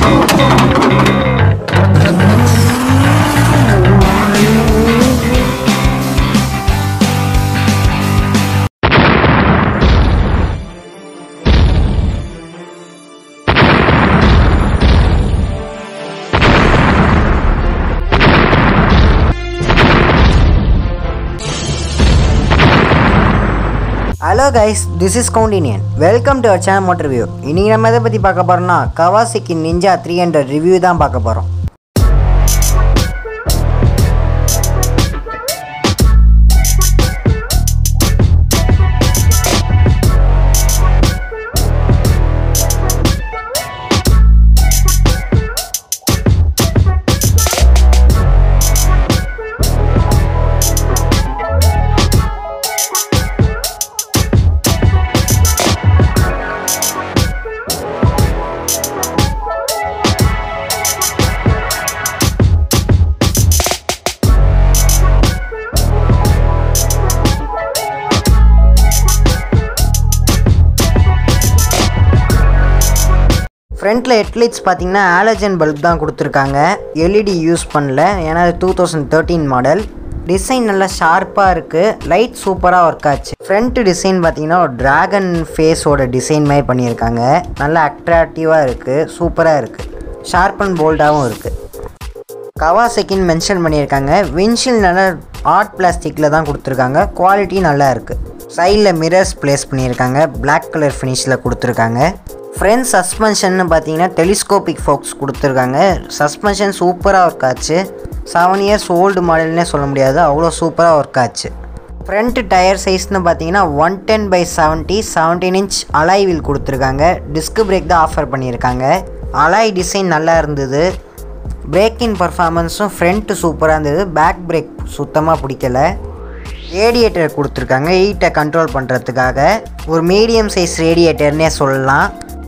Hello guys this is Koundinyan welcome to our channel motor review இன்னைக்கு நம்ம எதை பற்றி பார்க்க போகிறோம்னா கவாசிக்கு நிஞ்சா த்ரீ ஹண்ட்ரட் ரிவ்யூ தான் பார்க்க போகிறோம் ஃப்ரண்ட்டில் ஹெட்லைட்ஸ் பார்த்தீங்கன்னா ஆலஜன் பல்ப் தான் கொடுத்துருக்காங்க எல்இடி யூஸ் பண்ணல ஏன்னா two thousand thirteen model design நல்லா ஷார்ப்பாக இருக்குது லைட் சூப்பராக ஒர்க் ஆச்சு ஃப்ரண்ட் டிசைன் பார்த்தீங்கன்னா ஒரு ட்ராகன் ஃபேஸோட டிசைன் மாதிரி பண்ணியிருக்காங்க நல்லா அட்ராக்டிவாக இருக்குது சூப்பராக இருக்குது ஷார்ப் அண்ட் போல்டாகவும் இருக்குது கவாசக்கின்னு மென்ஷன் பண்ணியிருக்காங்க வின்ஷில் நல்லா ஆர்ட் பிளாஸ்டிக்கில் தான் கொடுத்துருக்காங்க குவாலிட்டி நல்லா இருக்குது சைடில் மிரர்ஸ் ப்ளேஸ் பண்ணியிருக்காங்க Black கலர் ஃபினிஷில் கொடுத்துருக்காங்க ஃப்ரண்ட் சஸ்பென்ஷன்னு பார்த்தீங்கன்னா டெலிஸ்கோபிக் ஃபோக்ஸ் கொடுத்துருக்காங்க சஸ்பென்ஷன் சூப்பராக ஒர்க் ஆச்சு செவன் இயர்ஸ் ஓல்டு மாடல்னே சொல்ல முடியாது அவ்வளோ சூப்பராக ஒர்க் ஆச்சு ஃப்ரண்ட் டயர் சைஸ்னு பார்த்தீங்கன்னா one ten by seventy seventeen inch alloy wheel கொடுத்துருக்காங்க டிஸ்க் பிரேக் தான் ஆஃபர் பண்ணியிருக்காங்க அலாய் டிசைன் நல்லா இருந்தது பிரேக்கிங் பர்ஃபார்மன்ஸும் ஃப்ரண்ட்டு சூப்பராக இருந்தது பேக் பிரேக் சுத்தமாக பிடிக்கல ரேடியேட்டர் கொடுத்துருக்காங்க ஹீட்டை கண்ட்ரோல் பண்ணுறதுக்காக ஒரு மீடியம் சைஸ் ரேடியேட்டர்னே சொல்லலாம்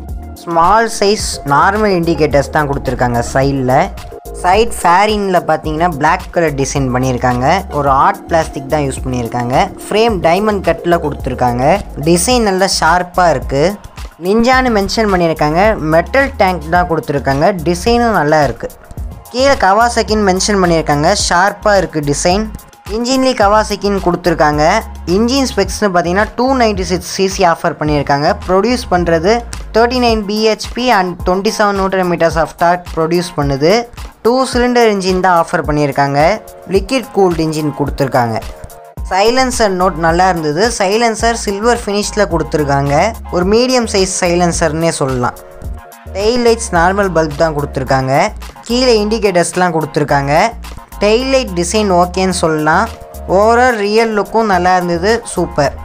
ஸ்மால் சைஸ் நார்மல் இண்டிகேட்டர்ஸ் தான் கொடுத்துருக்காங்க சைடில் சைட் ஃபேரினில் பார்த்தீங்கன்னா Black கலர் டிசைன் பண்ணியிருக்காங்க ஒரு ஆர்ட் பிளாஸ்டிக் தான் யூஸ் பண்ணியிருக்காங்க ஃப்ரேம் டைமண்ட் கட்டில் கொடுத்துருக்காங்க டிசைன் நல்லா ஷார்ப்பாக இருக்குது நிஞ்சான்னு மென்ஷன் பண்ணியிருக்காங்க மெட்டல் டேங்க் தான் கொடுத்துருக்காங்க டிசைனும் நல்லா இருக்குது கீழே கவாசக்கின்னு மென்ஷன் பண்ணியிருக்காங்க ஷார்ப்பாக இருக்குது டிசைன் இன்ஜின்லேயே கவாசக்கின்னு கொடுத்துருக்காங்க இன்ஜின் ஸ்பெக்ஸ்னு பார்த்தீங்கன்னா two ninety six CC offer பண்ணியிருக்காங்க ப்ரொடியூஸ் பண்ணுறது thirty nine BHP and twenty seven newton metres of torque produce பண்ணுது டூ சிலிண்டர் இன்ஜின் தான் ஆஃபர் பண்ணியிருக்காங்க லிக்விட் கூல்ட் இன்ஜின் கொடுத்துருக்காங்க சைலன்சர் நோட் நல்லா இருந்தது சைலன்சர் சில்வர் ஃபினிஷில் கொடுத்துருக்காங்க ஒரு மீடியம் சைஸ் சைலன்சர்னே சொல்லலாம் டெயில் லைட்ஸ் நார்மல் பல்ப் தான் கொடுத்துருக்காங்க கீழே இண்டிகேட்டர்ஸ்லாம் கொடுத்துருக்காங்க டெயில் லைட் டிசைன் ஓகேன்னு சொல்லலாம் ஓவரால் ரியல் லுக்கும் நல்லா இருந்தது சூப்பர்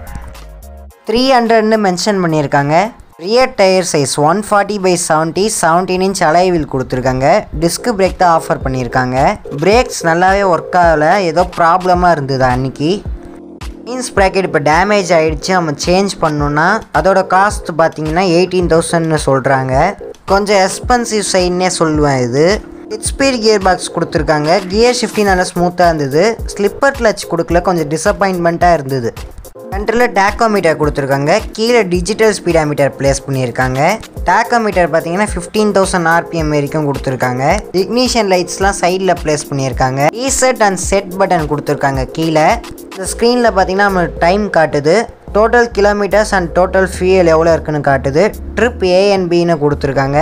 த்ரீ ஹண்ட்ரட்னு மென்ஷன் பண்ணியிருக்காங்க rear tyre size one forty by seventy seventeen inch அலைவில் கொடுத்துருக்காங்க டிஸ்க் பிரேக் தான் ஆஃபர் பண்ணியிருக்காங்க பிரேக்ஸ் நல்லாவே ஒர்க் ஆகலை ஏதோ ப்ராப்ளமாக இருந்தது அன்னைக்கு மீன்ஸ் ப்ராக்கெட் இப்போ டேமேஜ் ஆகிடுச்சு நம்ம சேஞ்ச் பண்ணோன்னா அதோட காஸ்ட் பார்த்தீங்கன்னா எயிட்டீன் தௌசண்ட்னு சொல்கிறாங்க கொஞ்சம் எக்ஸ்பென்சிவ் சைட்னே சொல்லுவேன் இது சிக்ஸ் ஸ்பீட் கியர் பாக்ஸ் கொடுத்துருக்காங்க கியர் ஷிஃப்டிங் நல்லா ஸ்மூத்தாக இருந்தது ஸ்லிப்பர் கிளச் கொடுக்கல கொஞ்சம் டிசப்பாயின்மெண்ட்டாக இருந்தது சென்டரில் டேக்கோமீட்டர் கொடுத்துருக்காங்க கீழே டிஜிட்டல் ஸ்பீடாமீட்டர் ப்ளேஸ் பண்ணியிருக்காங்க டேக்கோமீட்டர் பார்த்தீங்கன்னா ஃபிஃப்டீன் தௌசண்ட் ஆர்பிஎம் வரைக்கும் கொடுத்துருக்காங்க இக்னிஷன் லைட்ஸ்லாம் சைடில் ப்ளேஸ் பண்ணியிருக்காங்க ரீசெட் அண்ட் செட் பட்டன் கொடுத்துருக்காங்க கீழே இந்த ஸ்க்ரீனில் பார்த்தீங்கன்னா நம்ம டைம் காட்டுது total kilometres and total fuel எவ்வளோ இருக்குன்னு காட்டுது ட்ரிப் ஏஎன்பின்னு கொடுத்துருக்காங்க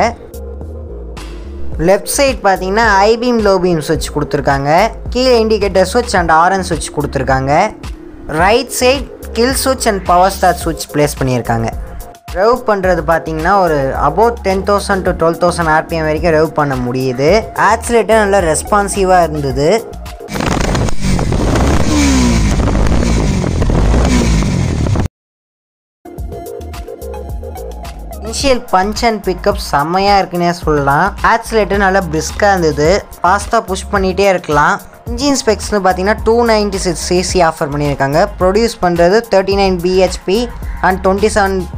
லெஃப்ட் சைட் பார்த்தீங்கன்னா ஐபீம் லோ பீம் சுவிட்ச் கொடுத்துருக்காங்க கீழே இண்டிகேட்டர் சுவிட்ச் அண்ட் ஆரஞ்ச் சுவிட்ச் கொடுத்துருக்காங்க ரைட் சைட் கில் சுவிட்ச் அண்ட் பவர் ஸ்டார் சுவிட்ச் ப்ளேஸ் பண்ணியிருக்காங்க ரெவ் பண்ணுறது பார்த்தீங்கன்னா ஒரு about ten thousand to twelve thousand RPM வரைக்கும் ரெவ் பண்ண முடியுது ஆக்சிலேட்டர் நல்லா ரெஸ்பான்சிவாக இருந்தது இனிஷியல் பஞ்ச் அண்ட் பிக்கப் செம்மையாக இருக்குன்னே சொல்லலாம் ஆக்சிலேட்டர் நல்லா பிரிஸ்காக இருந்தது ஃபாஸ்ட்டாக புஷ் பண்ணிகிட்டே இருக்கலாம் இன்ஜின் ஸ்பெக்ஸ்னு பார்த்தீங்கன்னா two ninety six CC offer பண்ணியிருக்காங்க ப்ரொடியூஸ் பண்ணுறது thirty nine BHP and twenty seven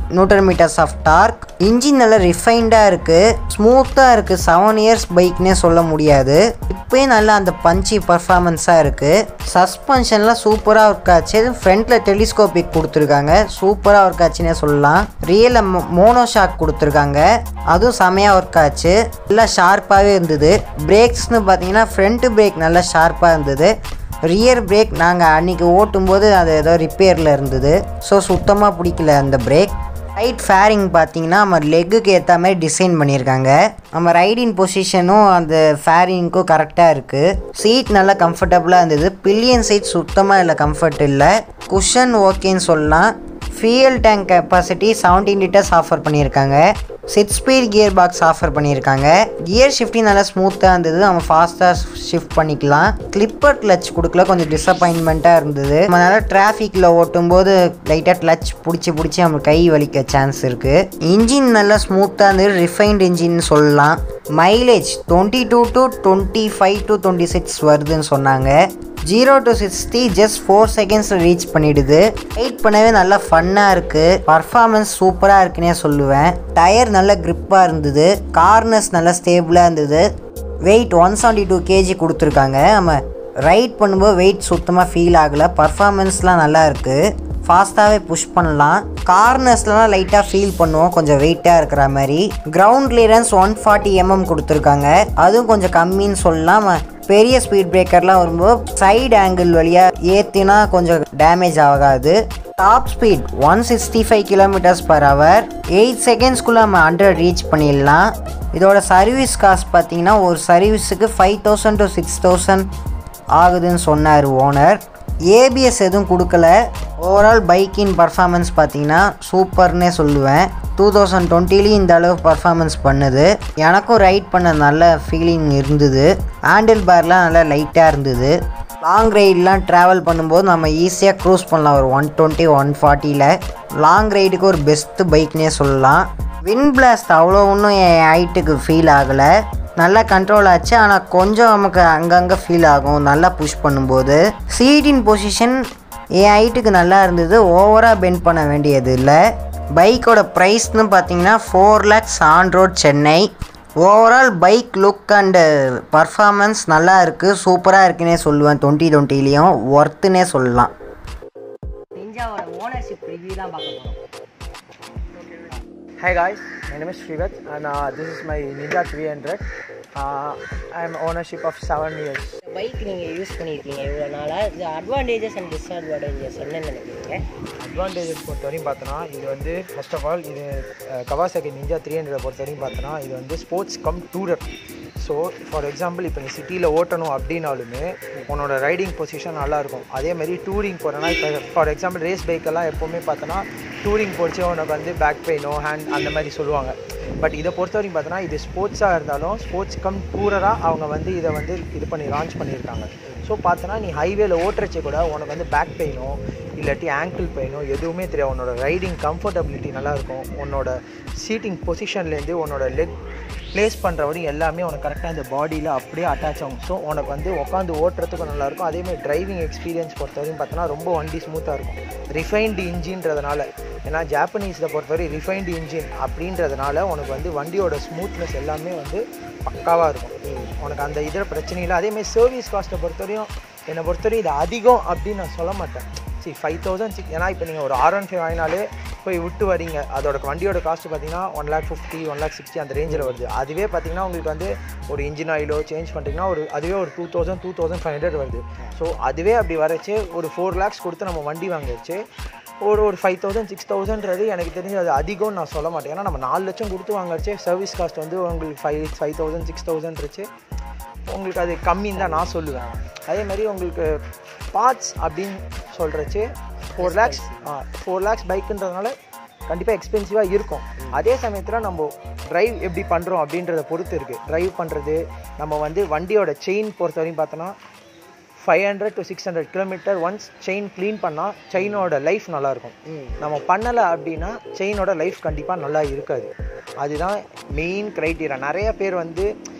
newton metres of torque engine நல்லா ரிஃபைண்டாக இருக்குது ஸ்மூத்தாக இருக்குது செவன் இயர்ஸ் பைக்னே சொல்ல முடியாது இப்போயே நல்லா அந்த பஞ்சி பர்ஃபார்மன்ஸாக இருக்குது சஸ்பென்ஷன்லாம் சூப்பராக ஒர்க் ஆச்சு ஃப்ரண்ட்டில் டெலிஸ்கோபிக் கொடுத்துருக்காங்க சூப்பராக ஒர்க் ஆச்சுன்னே சொல்லலாம் ரியல் மோனோ ஷாக் கொடுத்துருக்காங்க அதுவும் செமையாக ஒர்க் ஆச்சு நல்லா ஷார்ப்பாகவே இருந்தது பிரேக்ஸ்னு பார்த்தீங்கன்னா ஃப்ரண்ட் பிரேக் நல்லா ஷார்ப்பாக இருந்தது ரியர் பிரேக் நாங்கள் அன்றைக்கி ஓட்டும்போது அது ஏதோ ரிப்பேரில் இருந்தது ஸோ சுத்தமாக பிடிக்கல அந்த பிரேக் ரைட் ஃபேரிங் பார்த்தீங்கன்னா நம்ம லெக்குக்கு ஏற்ற மாதிரி டிசைன் பண்ணியிருக்காங்க நம்ம ரைடிங் பொசிஷனும் அந்த ஃபேரிங்க்கும் கரெக்டாக இருக்குது சீட் நல்லா கம்ஃபர்டபுளாக இருந்தது பில்லியன் சீட் சுத்தமாக இல்லை கம்ஃபர்ட் இல்லை குஷன் ஓகேன்னு சொல்லலாம் fuel tank capacity seventeen litres offer பண்ணியிருக்காங்க six speed gear box offer பண்ணியிருக்காங்க கியர் ஷிஃப்டிங் நல்லா ஸ்மூத்தாக இருந்தது நம்ம ஃபாஸ்ட்டாக ஷிஃப்ட் பண்ணிக்கலாம் கிளிப்பர் கிளச் கொடுக்கல கொஞ்சம் டிசப்பாயின்மெண்ட்டாக இருந்தது நம்ம நல்லா டிராஃபிக்கில் ஓட்டும்போது லைட்டாக கிளச் பிடிச்சி பிடிச்சி நம்ம கை வலிக்க சான்ஸ் இருக்குது இன்ஜின் நல்லா ஸ்மூத்தாக இருந்தது ரிஃபைன்ட் இன்ஜின் சொல்லலாம் mileage twenty two to twenty five to twenty six வருதுன்னு சொன்னாங்க zero to sixty just four செகண்ட்ஸில் ரீச் பண்ணிடுது ரைட் பண்ணவே நல்லா ஃபன்னாக இருக்குது பர்ஃபார்மன்ஸ் சூப்பராக இருக்குன்னே சொல்லுவேன் டயர் நல்ல க்ரிப்பாக இருந்தது கார்னர்ஸ் நல்லா ஸ்டேபிளாக இருந்தது weight one seventy two KG கொடுத்துருக்காங்க நம்ம ரைட் பண்ணும்போது வெயிட் சுத்தமாக ஃபீல் ஆகலை பர்ஃபார்மன்ஸ்லாம் நல்லா இருக்குது ஃபாஸ்ட்டாகவே புஷ் பண்ணலாம் கார்னர்ஸ்லாம் லைட்டாக ஃபீல் பண்ணுவோம் கொஞ்சம் வெயிட்டாக இருக்கிற மாதிரி ground clearance one forty MM கொடுத்துருக்காங்க அதுவும் கொஞ்சம் கம்மின்னு சொல்லலாம் பெரிய ஸ்பீட் பிரேக்கர்லாம் வரும்போது சைடு ஆங்கிள் வழியாக ஏற்றினா கொஞ்சம் டேமேஜ் ஆகாது top speed one sixty five kilometres per hour eight செகண்ட்ஸ்குள்ளே நம்ம ஹண்ட்ரட் ரீச் பண்ணிடலாம் இதோட சர்வீஸ் காஸ்ட் பார்த்தீங்கன்னா ஒரு சர்வீஸுக்கு five thousand to six thousand ஆகுதுன்னு சொன்னார் ஓனர் ஏபிஎஸ் எதுவும் கொடுக்கல ஓவரால் பைக்கின் பர்ஃபார்மன்ஸ் பார்த்தீங்கன்னா சூப்பர்னே சொல்லுவேன் டூ தௌசண்ட் டுவெண்ட்டிலையும் இந்த அளவு பர்ஃபார்மன்ஸ் பண்ணுது எனக்கும் ரைட் பண்ண நல்ல ஃபீலிங் இருந்தது ஹேண்டில் பார்லாம் நல்லா லைட்டாக இருந்தது லாங் ரைடெலாம் ட்ராவல் பண்ணும்போது நம்ம ஈஸியாக க்ரூஸ் பண்ணலாம் ஒரு ஒன் டுவெண்ட்டி ஒன் ஃபார்ட்டியில் லாங் ரைடுக்கு ஒரு பெஸ்ட்டு பைக்னே சொல்லலாம் வின் பிளாஸ்ட் அவ்வளோ ஒன்றும் என் ஹைட்டுக்கு ஃபீல் ஆகலை நல்லா கண்ட்ரோல் ஆச்சு ஆனால் கொஞ்சம் நமக்கு அங்கங்கே ஃபீல் ஆகும் நல்லா புஷ் பண்ணும்போது சீட்டின் பொசிஷன் என் ஹைட்டுக்கு நல்லா இருந்தது ஓவராக பெண்ட் பண்ண வேண்டியது இல்லை பைக்கோட ப்ரைஸ்னு பார்த்தீங்கன்னா four lakhs on road Chennai overall bike look and performance நல்லா இருக்குது சூப்பராக இருக்குன்னே சொல்லுவேன் டுவெண்ட்டி டுவெண்ட்டிலையும் ஒர்த்துனே சொல்லலாம் நிஞ்சாவோட ஓனர்ஷிப் ரிவ்யூ தான் பார்க்க போகிறோம் Hi guys, my name is Srivat and uh, this is my Ninja 300. Uh, I am ownership of 7 years. இந்த பைக் நீங்கள் யூஸ் பண்ணியிருக்கீங்க இவ்வளோ நாளாக இது அட்வான்டேஜஸ் அண்ட் டிஸ்அட்வான்டேஜஸ் என்னென்னு நினைக்கிறீங்க அட்வான்டேஜஸ் பொறுத்த வரையும் பார்த்தோன்னா இது வந்து ஃபர்ஸ்ட் ஆஃப் ஆல் இது கவாசகி நிஞ்சா த்ரீ ஹண்ட்ரட் பொறுத்த வரையும் பார்த்தோன்னா இது வந்து sports cum tourer so for example இப்போ நீ சிட்டியில் ஓட்டணும் அப்படின்னாலுமே உன்னோட ரைடிங் பொசிஷன் நல்லாயிருக்கும் அதே மாதிரி டூரிங் போகிறேன்னா இப்போ ஃபார் எக்ஸாம்பிள் ரேஸ் பைக்கெல்லாம் எப்போவுமே பார்த்தோன்னா டூரிங் போச்சு உனக்கு வந்து பேக் பெயினோ ஹேண்ட் அந்த மாதிரி சொல்லுவாங்க பட் இதை பொறுத்த வரைக்கும் பார்த்தோன்னா இது ஸ்போர்ட்ஸாக இருந்தாலும் ஸ்போர்ட்ஸ் கம் டூரராக அவங்க வந்து இதை வந்து இது பண்ணி லான்ச் பண்ணியிருக்காங்க ஸோ பார்த்தோன்னா நீ ஹைவேல ஓட்டுறச்சே கூட உனக்கு வந்து பேக் பெயினோ இல்லாட்டி ஆங்கிள் பெயினோ எதுவுமே தெரியாது உன்னோட ரைடிங் கம்ஃபர்டபிலிட்டி நல்லாயிருக்கும் உன்னோட சீட்டிங் பொசிஷன்லேருந்து உன்னோட லெக் ப்ளேஸ் பண்ணுற வரையும் எல்லாமே உனக்கு கரெக்டாக இந்த பாடியில் அப்படியே அட்டாச் ஆகும் ஸோ உனக்கு வந்து உட்காந்து ஓட்டுறதுக்கும் நல்லாயிருக்கும் அதேமாதிரி டிரைவிங் எக்ஸ்பீரியன்ஸ் பொறுத்த வரையும் பார்த்தோன்னா ரொம்ப வண்டி ஸ்மூத்தாக இருக்கும் ரிஃபைன்டு இன்ஜின்றதுனால ஏன்னா ஜாப்பனீஸில் பொறுத்தவரை ரிஃபைன்டு இன்ஜின் அப்படின்றதுனால உனக்கு வந்து வண்டியோட ஸ்மூத்னஸ் எல்லாமே வந்து பக்காவாக இருக்கும் உனக்கு அந்த இதில் பிரச்சனை இல்லை அதேமாதிரி சர்வீஸ் காஸ்ட்டை பொறுத்தவரையும் என்னை பொறுத்தவரையும் இது அதிகம் அப்படின்னு நான் சொல்ல மாட்டேன் சி ஃபைவ் தௌசண்ட் சிக்ஸ் ஏன்னா இப்போ நீங்கள் ஒரு ஆர் ஒன் ஃபைவ் வாங்கினாலே போய் விட்டு வரீங்க அதோட வண்டியோட காஸ்ட் பார்த்தீங்கன்னா one lakh fifty one lakh sixty அந்த ரேஞ்சில் வருது அதுவே பார்த்தீங்கன்னா உங்களுக்கு வந்து ஒரு இன்ஜின் ஆயிலோ சேஞ்ச் பண்ணிட்டீங்கன்னா ஒரு அதுவே ஒரு two thousand two thousand five hundred வருது ஸோ அதுவே அப்படி வரச்சு ஒரு ஃபோர் லேக்ஸ் கொடுத்து நம்ம வண்டி வாங்கிடுச்சு ஒரு ஒரு ஃபைவ் தௌசண்ட் சிக்ஸ் தௌசண்ட்றது எனக்கு தெரிஞ்சு அது அதிகம்னு நான் சொல்ல மாட்டேன் ஏன்னா நம்ம நாலு லட்சம் கொடுத்து வாங்கறச்சே சர்வீஸ் காஸ்ட் வந்து உங்களுக்கு five five thousand six thousand இருச்சு உங்களுக்கு அது கம்மின்னு தான் நான் சொல்லுவேன் அதே மாதிரி உங்களுக்கு பார்ட்ஸ் அப்படின்னு சொல்கிறச்சு ஃபோர் லேக்ஸ் ஃபோர் லேக்ஸ் பைக்குன்றதுனால கண்டிப்பாக எக்ஸ்பென்சிவாக இருக்கும் அதே சமயத்தில் நம்ம டிரைவ் எப்படி பண்ணுறோம் அப்படின்றத பொறுத்து இருக்குது டிரைவ் பண்ணுறது நம்ம வந்து வண்டியோட செயின் பொறுத்த வரையும் பார்த்தோன்னா five hundred to six hundred kilometre once chain clean பண்ணால் செயினோட லைஃப் நல்லாயிருக்கும் நம்ம பண்ணலை அப்படின்னா செயினோட லைஃப் கண்டிப்பாக நல்லா இருக்காது அதுதான் மெயின் க்ரைட்டீரியா நிறைய பேர் வந்து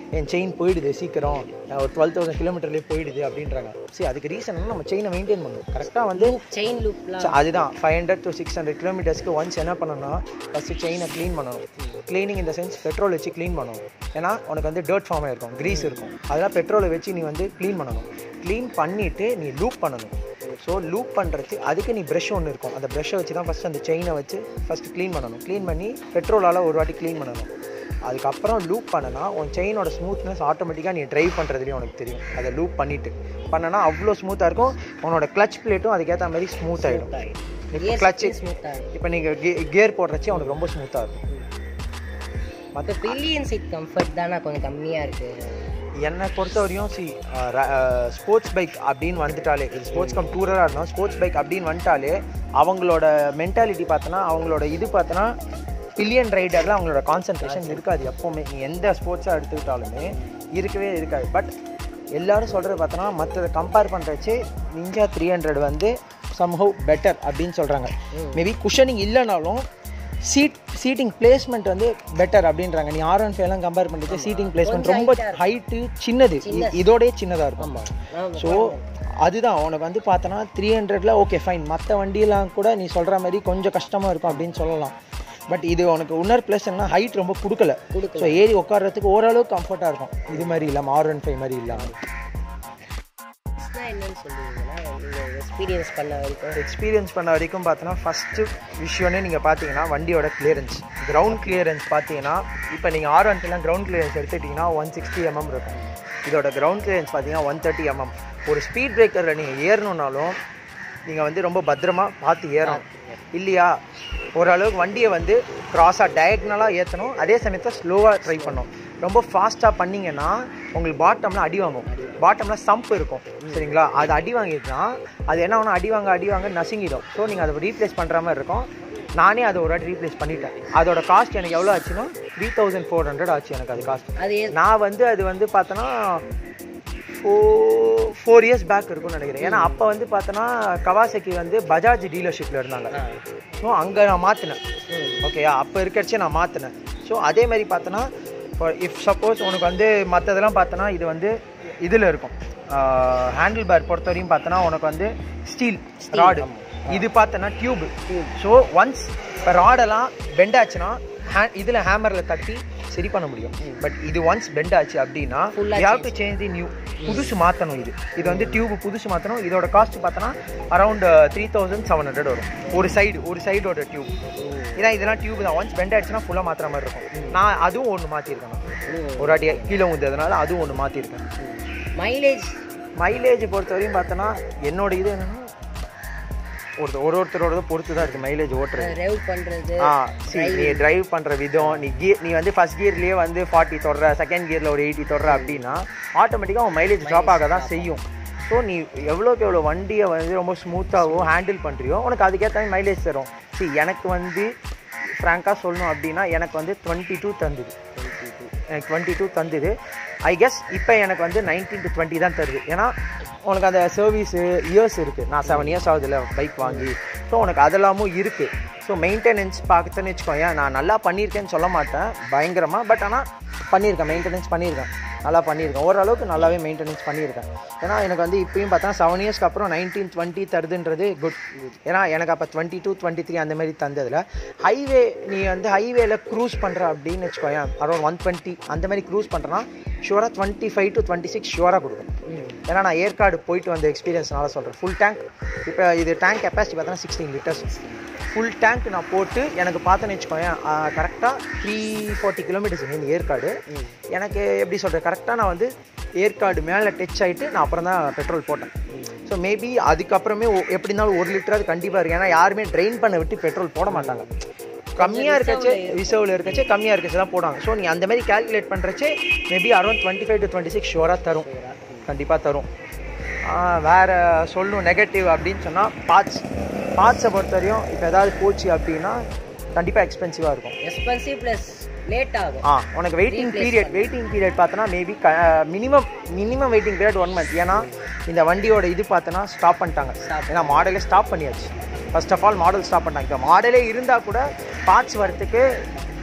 என் செயின் போயிடுது சீக்கிரம் அஹ் ஒரு டுவெல் தௌசண்ட் கிலோமீட்டர்லேயே போயிடுது அப்படின்றாங்க சரி அதுக்கு ரீசன் நம்ம செயினை மெயின்டைன் பண்ணணும் கரெக்டாக வந்து செயின் லூப்லாம் So, அதுதான் five hundred to six hundred கிலோமீட்டர்ஸ்க்கு ஒன்ஸ் என்ன பண்ணணும்னா ஃபஸ்ட்டு செயினை க்ளீன் பண்ணணும் க்ளீனிங் இந்த சென்ஸ் பெட்ரோல் வச்சு க்ளீன் பண்ணணும் ஏன்னா உனக்கு வந்து டர்ட் ஃபார்ம் இருக்கும் க்ரீஸ் இருக்கும் அதெல்லாம் பெட்ரோலை வச்சு நீ வந்து க்ளீன் பண்ணணும் க்ளீன் பண்ணிவிட்டு நீ லூப் பண்ணணும் ஸோ லூப் பண்ணுறதுக்கு அதுக்கு நீ ப்ரஷ் ஒன்று இருக்கும் அந்த ப்ரஷ்ஷை வச்சு தான் ஃபஸ்ட் அந்த செயினை வச்சு ஃபஸ்ட்டு க்ளீன் பண்ணணும் க்ளீன் பண்ணி பெட்ரோலால் ஒரு வாட்டி க்ளீன் பண்ணணும் அதுக்கப்புறம் லூப் பண்ணனா உன் செயினோட ஸ்மூத்னஸ் ஆட்டோமேட்டிக்காக நீ ட்ரைவ் பண்ணுறதுலேயும் உனக்கு தெரியும் அதை லூப் பண்ணிவிட்டு பண்ணனா அவ்வளோ ஸ்மூத்தாக இருக்கும் உன்னோட கிளச் பிளேட்டும் அதுக்கேற்ற மாதிரி ஸ்மூத் ஆகிடும் இப்போ கிளச்சு ஸ்மூத்தாக இப்போ நீங்கள் கியர் போடுறச்சே உனக்கு ரொம்ப ஸ்மூத்தாக இருக்கும் மற்ற பில்லியன் சீட் கம்ஃபர்ட் தானே கொஞ்சம் கம்மியாக இருக்குது என்னை பொறுத்த வரையும் சி ஸ்போர்ட்ஸ் பைக் அப்படின்னு வந்துட்டாலே இது ஸ்போர்ட்ஸ் கம் டூரராக இருந்தாலும் ஸ்போர்ட்ஸ் பைக் அப்படின்னு வந்துட்டாலே அவங்களோட மென்டாலிட்டி பார்த்தோன்னா அவங்களோட இது பார்த்தோன்னா பில்லியன் ரைடரில் அவங்களோட கான்சன்ட்ரேஷன் இருக்காது எப்போவுமே நீ எந்த ஸ்போர்ட்ஸாக எடுத்துக்கிட்டாலுமே இருக்கவே இருக்காது பட் எல்லாரும் சொல்கிறது பார்த்தோன்னா மற்றதை கம்பேர் பண்ணுறச்சு நிஞ்சா த்ரீ ஹண்ட்ரட் வந்து சம்ஹவ் பெட்டர் அப்படின்னு சொல்கிறாங்க மேபி குஷனிங் இல்லைனாலும் சீட் சீட்டிங் பிளேஸ்மெண்ட் வந்து பெட்டர் அப்படின்றாங்க நீ ஆர் ஒன் ஃபைவ்லாம் கம்பேர் பண்ணிட்டு சீட்டிங் பிளேஸ்மெண்ட் ரொம்ப ஹைட்டு சின்னது இ- இதோடயே சின்னதாக இருக்கும் ஸோ அதுதான் உனக்கு வந்து பார்த்தோன்னா த்ரீ ஹண்ட்ரட்ல ஓகே ஃபைன் மற்ற வண்டியெல்லாம் கூட நீ சொல்கிற மாதிரி கொஞ்சம் கஷ்டமாக இருக்கும் அப்படின்னு சொல்லலாம் பட் இது உனக்கு இன்னொரு ப்ளஸ் என்ன ஹைட் ரொம்ப கொடுக்கல ஸோ ஏறி உட்கார்றதுக்கு ஓரளவுக்கு கம்ஃபர்ட்டாக இருக்கும் இது மாதிரி இல்லாமல் ஆர் ஒன் ஃபைவ் மாதிரி இல்லாமல் என்னன்னு சொல்லுவீங்கன்னா நீங்கள் எக்ஸ்பீரியன்ஸ் பண்ண வரைக்கும் எக்ஸ்பீரியன்ஸ் பண்ண வரைக்கும் பார்த்தோன்னா ஃபஸ்ட்டு விஷயம்னே நீங்கள் பார்த்தீங்கன்னா வண்டியோட கிளியரன்ஸ் கிரவுண்ட் கிளியரன்ஸ் பார்த்தீங்கன்னா இப்போ நீங்கள் ஆர் ஒன்லாம் கிரவுண்ட் கிளியரன்ஸ் எடுத்துக்கிட்டிங்கன்னா ஒன் சிக்ஸ்டி எம்எம் இருக்கும் இதோட கிரவுண்ட் கிளியரன்ஸ் பார்த்தீங்கன்னா ஒன் தேர்ட்டி எம்எம் ஒரு ஸ்பீட் பிரேக்கரில் நீங்கள் ஏறணுன்னாலும் நீங்கள் வந்து ரொம்ப பத்திரமா பார்த்து ஏறணும் இல்லையா ஓரளவுக்கு வண்டியை வந்து க்ராஸாக டயக்னலாக ஏற்றணும் அதே சமயத்தில் ஸ்லோவாக ட்ரை பண்ணணும் ரொம்ப ஃபாஸ்ட்டாக பண்ணீங்கன்னா உங்களுக்கு பாட்டமில் அடி வாங்கும் பாட்டமில் சம்ப் இருக்கும் சரிங்களா அது அடி வாங்கிடுச்சுன்னா அது என்ன ஆகும் அடி வாங்க அடி வாங்க நசுங்கிடும் ஸோ நீங்கள் அதை ரீப்ளேஸ் பண்ணுற மாதிரி இருக்கும் நானே அதை ஒரு வாட்டி ரீப்ளேஸ் பண்ணிட்டேன் அதோட காஸ்ட் எனக்கு எவ்வளோ ஆச்சுன்னா த்ரீ தௌசண்ட் ஃபோர் ஹண்ட்ரட் ஆச்சு எனக்கு அது காஸ்ட் அது எ- நான் வந்து அது வந்து பார்த்தோன்னா ஃபோர் ஃபோர் இயர்ஸ் பேக் இருக்கும்னு நினைக்கிறேன் ஏன்னா அப்போ வந்து பார்த்தோன்னா கவாசக்கி வந்து பஜாஜ் டீலர்ஷிப்பில் இருந்தாங்க ஸோ அங்கே நான் மாற்றினேன் ஓகேயா அப்போ இருக்கச்சே நான் மாற்றினேன் ஸோ அதே மாதிரி பார்த்தோன்னா இஃப் சப்போஸ் உனக்கு வந்து மற்றதெல்லாம் பார்த்தோன்னா இது வந்து இதில் இருக்கும் ஹேண்டில் பேர் பொறுத்த வரையும் பார்த்தோன்னா உனக்கு வந்து ஸ்டீல் ராடு இது பார்த்தோன்னா டியூப் ஸோ ஒன்ஸ் இப்போ ராடெல்லாம் பெண்ட் ஆச்சுன்னா ஹே இதில் ஹேமரில் தட்டி சரி பண்ண முடியும் பட் இது ஒன்ஸ் பெண்ட் ஆச்சு அப்படின்னா have to change the new புதுசு மாற்றணும் இது இது வந்து டியூப் புதுசு மாற்றணும் இதோட காஸ்ட் பார்த்தோன்னா around three thousand seven hundred வரும் ஒரு சைடு ஒரு சைடோட டியூப் ஏன்னா இதெல்லாம் டியூப் தான் ஒன்ஸ் பெண்ட் ஆயிடுச்சுன்னா ஃபுல்லாக மாற்றுற மாதிரி இருக்கும் நான் அதுவும் ஒன்று மாற்றிருக்கேன் நான் ஒரு வாட்டி கீழே வந்ததுனால அதுவும் ஒன்று மாற்றிருக்கேன் மைலேஜ் மைலேஜ் பொறுத்த வரையும் பார்த்தோன்னா என்னோட இது என்னன்னா ஒரு ஒரு ஒருத்தரோட பொறுத்து தான் இருக்குது மைலேஜ் ஓட்டுறது ரெவ் பண்ணுறது ஆ see, நீ டிரைவ் பண்ணுற விதம் நீ கியர் நீ வந்து ஃபர்ஸ்ட் கியர்லேயே வந்து ஃபார்ட்டி தொடர செகண்ட் கியரில் ஒரு எயிட்டி தொடர அப்படின்னா ஆட்டோமேட்டிக்காக உன் மைலேஜ் ட்ராப் ஆக தான் செய்யும் ஸோ நீ எவ்வளோக்கு எவ்வளோ வண்டியை வந்து ரொம்ப ஸ்மூத்தாகவும் ஹேண்டில் பண்ணுறியோ உனக்கு அதுக்கேற்ற மாதிரி மைலேஜ் தரும் see எனக்கு வந்து ஃப்ராங்காக சொல்லணும் அப்படின்னா எனக்கு வந்து டுவெண்ட்டி டூ தந்துது எனக்கு டுவெண்ட்டி டூ தந்துது ஐ கெஸ் இப்போ எனக்கு வந்து நைன்டீன் டு டுவெண்ட்டி தான் தருது ஏன்னா உனக்கு அந்த சர்வீஸு இயர்ஸ் இருக்குது நான் செவன் இயர்ஸ் ஆகுதுல்ல பைக் வாங்கி ஸோ உனக்கு அதெல்லாமும் இருக்குது ஸோ மெயின்டெனன்ஸ் பார்த்துன்னு வச்சுக்கோயேன் நான் நல்லா பண்ணியிருக்கேன்னு சொல்ல மாட்டேன் பயங்கரமாக பட் ஆனால் பண்ணியிருக்கேன் மெயின்டெனன்ஸ் பண்ணியிருக்கேன் நல்லா பண்ணியிருக்கேன் ஓரளவுக்கு நல்லாவே மெயின்டெனன்ஸ் பண்ணியிருக்கேன் ஏன்னா எனக்கு வந்து இப்பயும் பார்த்தா செவன் இயர்ஸ்க்கு அப்புறம் நைன்டீன் டுவெண்ட்டி தருதுன்றது குட் ஏன்னா எனக்கு அப்போ டுவெண்ட்டி டூ டுவெண்ட்டி த்ரீ அந்த மாதிரி தந்ததில் ஹைவே நீ வந்து ஹைவேல க்ரூஸ் பண்ணுற அப்படின்னு வச்சுக்கோயேன் அரௌண்ட் ஒன் டுவெண்ட்டி அந்த மாதிரி க்ரூஸ் பண்ணுறேன்னா ஷுவராக twenty five to twenty six ஷுவராக கொடுக்கும் ஏன்னா நான் ஏற்காடு போயிட்டு வந்த எக்ஸ்பீரியன்ஸ்னால சொல்கிறேன் ஃபுல் டேங்க் இப்போ இது டேங்க் கெப்பாசிட்டி பார்த்தோன்னா சிக்ஸ்டீன் லிட்டர்ஸ் ஃபுல் டேங்க் நான் போட்டு எனக்கு பார்த்தேன்னு வச்சுக்கோயேன் கரெக்டாக த்ரீ ஃபார்ட்டி கிலோமீட்டர்ஸ் இந்த ஏற்காடு எனக்கு எப்படி சொல்கிறது கரெக்டாக நான் வந்து ஏற்காடு மேலே டச் ஆகிட்டு நான் அப்புறம் தான் பெட்ரோல் போட்டேன் ஸோ மேபி அதுக்கப்புறமே ஒ- எப்படி இருந்தாலும் ஒரு லிட்டராது கண்டிப்பாக இருக்குது ஏன்னா யாருமே ட்ரெயின் பண்ண விட்டு பெட்ரோல் போட மாட்டாங்க கம்மியாக இருக்கச்சே ரிசர்வில் இருக்கச்சே கம்மியாக இருக்கச்சே தான் போடுவாங்க ஸோ நீ அந்த மாதிரி கால்குலேட் பண்ணுறச்சே maybe around twenty five to twenty six ஷுவராக தரும் கண்டிப்பாக தரும் ஆஹ் வேற சொல்லணும் நெகட்டிவ் அப்படின்னு சொன்னால் பார்ட்ஸ் பார்ட்ஸை பொறுத்தவரையும் இப்போ ஏதாவது போச்சு அப்படின்னா கண்டிப்பாக எக்ஸ்பென்சிவாக இருக்கும் எக்ஸ்பென்சிவ் ப்ளஸ் லேட் ஆகும் ஆ உனக்கு வெயிட்டிங் பீரியட் வெயிட்டிங் பீரியட் பார்த்தோன்னா maybe minimum minimum waiting period one month ஏன்னா இந்த வண்டியோட இது பார்த்தோன்னா ஸ்டாப் பண்ணிட்டாங்க ஏன்னா மாடலே ஸ்டாப் பண்ணியாச்சு first of all model stop பண்ணிட்டாங்க இப்போ மாடலே இருந்தால் கூட பார்ட்ஸ் வரத்துக்கு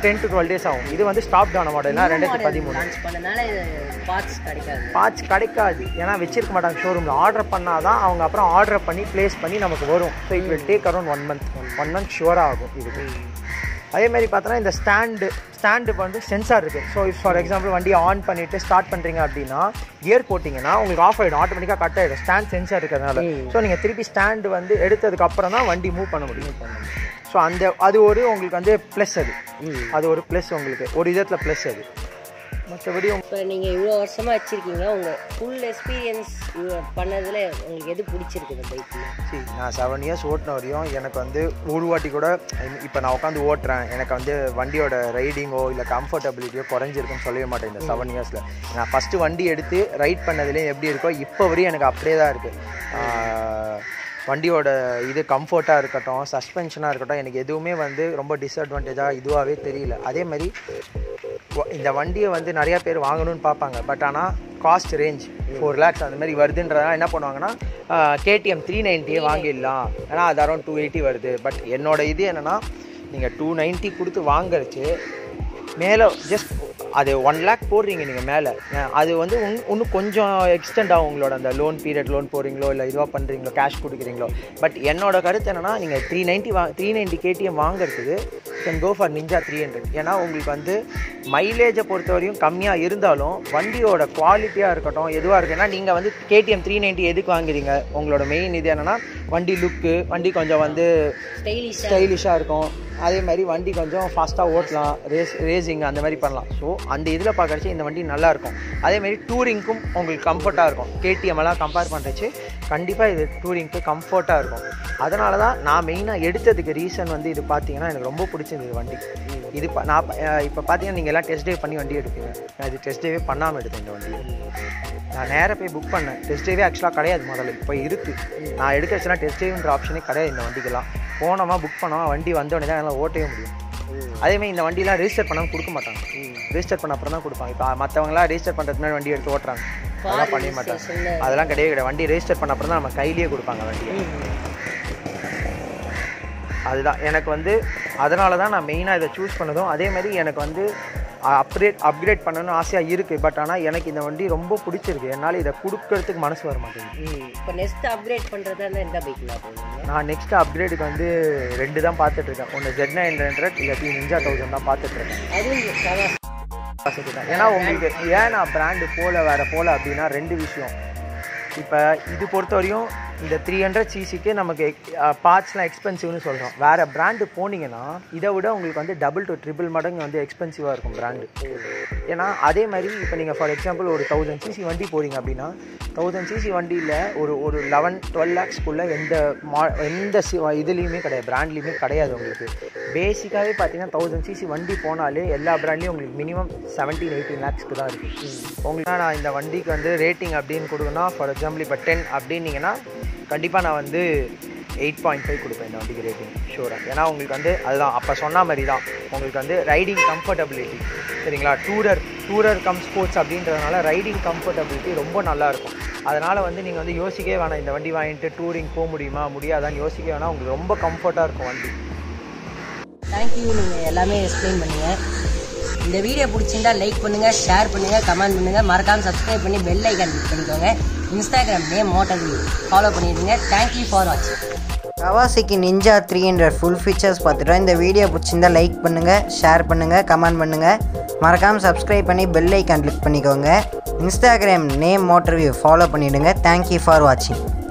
டென் டு டுவெல் டேஸ் ஆகும் இது வந்து ஸ்டாப் ஆன மாடல்னா ரெண்டாயிரத்தி பதிமூணு லான்ச் பண்ணனால இது பார்ட்ஸ் கிடைக்காது பார்ட்ஸ் கிடைக்காது ஏன்னா வச்சிருக்க மாட்டாங்க ஷோரூமில் ஆர்டர் பண்ணால் தான் அவங்க அப்புறம் ஆர்டர் பண்ணி ப்ளேஸ் பண்ணி நமக்கு வரும் so it will take around one month one month ஷுவராக ஆகும் இதுக்கு அதே மாதிரி பார்த்தோன்னா இந்த ஸ்டாண்டு ஸ்டாண்டு வந்து சென்சார் இருக்குது ஸோ ஃபார் எக்ஸாம்பிள் வண்டியை ஆன் பண்ணிவிட்டு ஸ்டார்ட் பண்ணுறீங்க அப்படின்னா கியர் போட்டிங்கன்னா உங்களுக்கு ஆஃப் ஆகிடும் ஆட்டோமேட்டிக்காக கட் ஆகிடும் ஸ்டாண்ட் சென்சார் இருக்கிறதுனால ஸோ நீங்கள் திருப்பி ஸ்டாண்டு வந்து எடுத்ததுக்கு அப்புறம் தான் வண்டி மூவ் பண்ண முடியும் ஸோ அந்த அது ஒரு உங்களுக்கு வந்து ப்ளஸ் அது அது ஒரு ப்ளஸ் உங்களுக்கு ஒரு விதத்தில் ப்ளஸ் அது மற்றபடி இப்போ நீங்கள் இவ்வளோ வருஷமா வச்சிருக்கீங்க உங்கள் ஃபுல் எக்ஸ்பீரியன்ஸ் பண்ணதில் உங்களுக்கு எது பிடிச்சிருக்கு இந்த பைக்கில் சரி நான் செவன் இயர்ஸ் ஓட்டின வரையும் எனக்கு வந்து ஒரு வாட்டி கூட இப்போ நான் உட்காந்து ஓட்டுறேன் எனக்கு வந்து வண்டியோட ரைடிங்கோ இல்லை கம்ஃபர்டபிலிட்டியோ குறைஞ்சிருக்குன்னு சொல்லவே மாட்டேன் இந்த செவன் இயர்ஸில் நான் ஃபஸ்ட்டு வண்டி எடுத்து ரைட் பண்ணதுலேயும் எப்படி இருக்கோ இப்போ வரையும் எனக்கு அப்படியே தான் இருக்குது வண்டியோட இது கம்ஃபர்ட்டாக இருக்கட்டும் சஸ்பென்ஷனாக இருக்கட்டும் எனக்கு எதுவுமே வந்து ரொம்ப டிஸ்அட்வான்டேஜாக இதுவாகவே தெரியல அதே மாதிரி வ- இந்த வண்டியை வந்து நிறைய பேர் வாங்கணும்னு பார்ப்பாங்க பட் ஆனால் காஸ்ட் ரேஞ்ச் ஃபோர் லேக்ஸ் அந்த மாதிரி வருதுன்றதுனால என்ன பண்ணுவாங்கன்னா கேடிஎம் த்ரீ நைன்ட்டியே வாங்கிடலாம் ஏன்னா அது அரௌண்ட் டூ எயிட்டி வருது பட் என்னோட இது என்னென்னா நீங்கள் டூ நைன்ட்டி கொடுத்து வாங்குறச்சு மேலே ஜஸ்ட் அது ஒன் லேக் போடுறீங்க நீங்கள் மேலே அது வந்து உன் இன்னும் கொஞ்சம் எக்ஸ்டெண்ட் ஆகும் உங்களோட அந்த லோன் பீரியட் லோன் போடுறீங்களோ இல்லை இதுவாக பண்ணுறீங்களோ கேஷ் கொடுக்குறீங்களோ பட் என்னோட கருத்து என்னன்னா நீங்கள் த்ரீ நைன்ட்டி வா த்ரீ நைன்ட்டி கேடிஎம் வாங்குறதுக்கு can go for Ninja three hundred ஏன்னா உங்களுக்கு வந்து மைலேஜை பொறுத்தவரையும் கம்மியாக இருந்தாலும் வண்டியோட குவாலிட்டியாக இருக்கட்டும் எதுவாக இருக்கு ஏன்னா நீங்கள் வந்து கேடிஎம் த்ரீ நைன்ட்டி எதுக்கு வாங்குறீங்க உங்களோட மெயின் இது என்னன்னா வண்டி லுக்கு வண்டி கொஞ்சம் வந்து ஸ்டைலிஷாக ஸ்டைலிஷாக இருக்கும் அதே மாதிரி வண்டி கொஞ்சம் ஃபாஸ்ட்டாக ஓட்டலாம் ரேஸ் ரேசிங் அந்த மாதிரி பண்ணலாம் ஸோ அந்த இதில் பார்க்கறச்சு இந்த வண்டி நல்லா இருக்கும் அதே மாதிரி டூரிங்க்கும் உங்களுக்கு கம்ஃபர்ட்டாக இருக்கும் கேடிஎம் எல்லாம் கம்பேர் பண்ணுறச்சு கண்டிப்பாக இது டூரிங்க்கு கம்ஃபர்ட்டாக இருக்கும் அதனால தான் நான் மெயினாக எடுத்ததுக்கு ரீசன் வந்து இது பார்த்தீங்கன்னா எனக்கு ரொம்ப பிடிச்சிருந்தது வண்டி இது ப- நான் ப- அஹ் இப்போ பார்த்தீங்கன்னா நீங்கள் எல்லாம் டெஸ்ட் ட்ரைவ் பண்ணி வண்டி எடுப்பீங்க நான் இது டெஸ்ட் ட்ரைவே பண்ணாமல் எடுத்தேன் இந்த வண்டியை நான் நேராக போய் புக் பண்ணேன் டெஸ்ட் ட்ரைவே ஆக்சுவலாக கிடையாது முதல்ல இப்போ இருக்குது நான் எடுக்கிறச்சுனா டெஸ்ட் ட்ரைவ்ன்ற ஆப்ஷனே கிடையாது இந்த வண்டிக்கெல்லாம் போனோமா புக் பண்ணோமா வண்டி வந்த உடனே தான் என்னால் ஓட்டவே முடியும் அதேமாதிரி இந்த வண்டிலாம் ரெஜிஸ்டர் பண்ணாமல் கொடுக்க மாட்டாங்க ரெஜிஸ்டர் பண்ண அப்புறம் தான் கொடுப்பாங்க இப்போ மற்றவங்களாம் ரெஜிஸ்டர் பண்ணுறதுக்கு முன்னாடி வண்டி எடுத்து ஓட்டுறாங்க அதெல்லாம் பண்ணவே மாட்டாங்க அதெல்லாம் கிடையவே கிடையாது வண்டி ரெஜிஸ்டர் பண்ண அப்புறம் தான் நம்ம கையிலேயே கொடுப்பாங்க வண்டியை அதுதான் எனக்கு வந்து அதனால தான் நான் மெயினாக இதை சூஸ் பண்ணதும் அதே மாதிரி எனக்கு வந்து அப்கிரேட் அப்கிரேட் பண்ணணும்னு ஆசையாக இருக்குது பட் ஆனால் எனக்கு இந்த வண்டி ரொம்ப பிடிச்சிருக்கு என்னால் இதை கொடுக்கறதுக்கு மனசு வர மாட்டேங்குது இப்போ நெக்ஸ்ட் அப்கிரேட் பண்ணுறதா இருந்தால் எந்த பைக்கில் போவீங்க நான் நெக்ஸ்ட் அப்கிரேடுக்கு வந்து ரெண்டு தான் பார்த்துட்டு இருக்கேன் ஒன்று ஜெட் நைன் ஹண்ட்ரட் இல்லாட்டி நிஞ்சா தௌசண்ட் தான் பார்த்துட்டு இருக்கேன் அதுவும் கவா வசதி தான் ஏன்னா உங்களுக்கு ஏன் நான் பிராண்டு போல வேற போல அப்படின்னா ரெண்டு விஷயம் இப்போ இது பொறுத்தவரையும் இந்த த்ரீ ஹண்ட்ரட் சிசிக்கு நமக்கு பார்ட்ஸ்லாம் எக்ஸ்பென்சிவ்னு சொல்கிறோம் வேறு பிராண்டு போனீங்கன்னா இதை விட உங்களுக்கு வந்து டபுள் டு ட்ரிபிள் மடங்கு வந்து எக்ஸ்பென்சிவாக இருக்கும் பிராண்டு ஏன்னா அதே மாதிரி இப்போ நீங்கள் ஃபார் எக்ஸாம்பிள் ஒரு தௌசண்ட் சிசி வண்டி போறீங்க அப்படின்னா தௌசண்ட் சிசி வண்டியில் ஒரு ஒரு லெவன் டுவெல் லேக்ஸ்க்குள்ளே எந்த மா எந்த சி இதுலேயுமே கிடையாது பிராண்ட்லேயுமே கிடையாது உங்களுக்கு பேசிக்காகவே பார்த்தீங்கன்னா தௌசண்ட் சிசி வண்டி போனாலே எல்லா பிராண்ட்லேயும் உங்களுக்கு மினிமம் செவன்டீன் எயிட்டீன் லேக்ஸ்க்கு தான் இருக்குது உங்களுக்கு நான் இந்த வண்டிக்கு வந்து ரேட்டிங் அப்படின்னு கொடுக்கணும் ஃபார் எக்ஸாம்பிள் இப்போ டென் அப்படின்னீங்கன்னா கண்டிப்பாக நான் வந்து எயிட் பாயிண்ட் ஃபைவ் கொடுப்பேன் இந்த வண்டிக்கு ரேட்டிங் ஷூராக ஏன்னா உங்களுக்கு வந்து அதுதான் அப்போ சொன்ன மாதிரி தான் உங்களுக்கு வந்து ரைடிங் கம்ஃபர்டபிலிட்டி சரிங்களா டூரர் டூரர் கம் ஸ்போர்ட்ஸ் அப்படின்றதுனால ரைடிங் கம்ஃபர்டபிலிட்டி ரொம்ப நல்லா இருக்கும் அதனால் வந்து நீங்கள் வந்து யோசிக்கவே வேணாம் இந்த வண்டி வாங்கிட்டு டூரிங் போக முடியுமா முடியாதான்னு யோசிக்க வேணாம் உங்களுக்கு ரொம்ப கம்ஃபர்ட்டாக இருக்கும் வண்டி தேங்க்யூ நீங்கள் எல்லாமே எக்ஸ்பிளைன் பண்ணுங்க இந்த வீடியோ பிடிச்சிருந்தா லைக் பண்ணுங்க ஷேர் பண்ணுங்க கமெண்ட் பண்ணுங்க மறக்காம சப்ஸ்கிரைப் பண்ணி பெல் ஐக்கான் கிளிக் பண்ணிக்கோங்க இன்ஸ்டாகிராம் நேம் மோட்டர் ஃபாலோ பண்ணிடுங்க தேங்க்யூ ஃபார் வாட்சிங் கவாசிக்கு Ninja three hundred full features பார்த்துட்டோம் இந்த வீடியோ பிடிச்சிருந்தா லைக் பண்ணுங்கள் ஷேர் பண்ணுங்கள் கமெண்ட் பண்ணுங்கள் மறக்காமல் சப்ஸ்கிரைப் பண்ணி பெல் ஐக்கான் கிளிக் பண்ணிக்கோங்க Instagram name motor view follow பண்ணிவிடுங்க தேங்க்யூ ஃபார் வாட்சிங்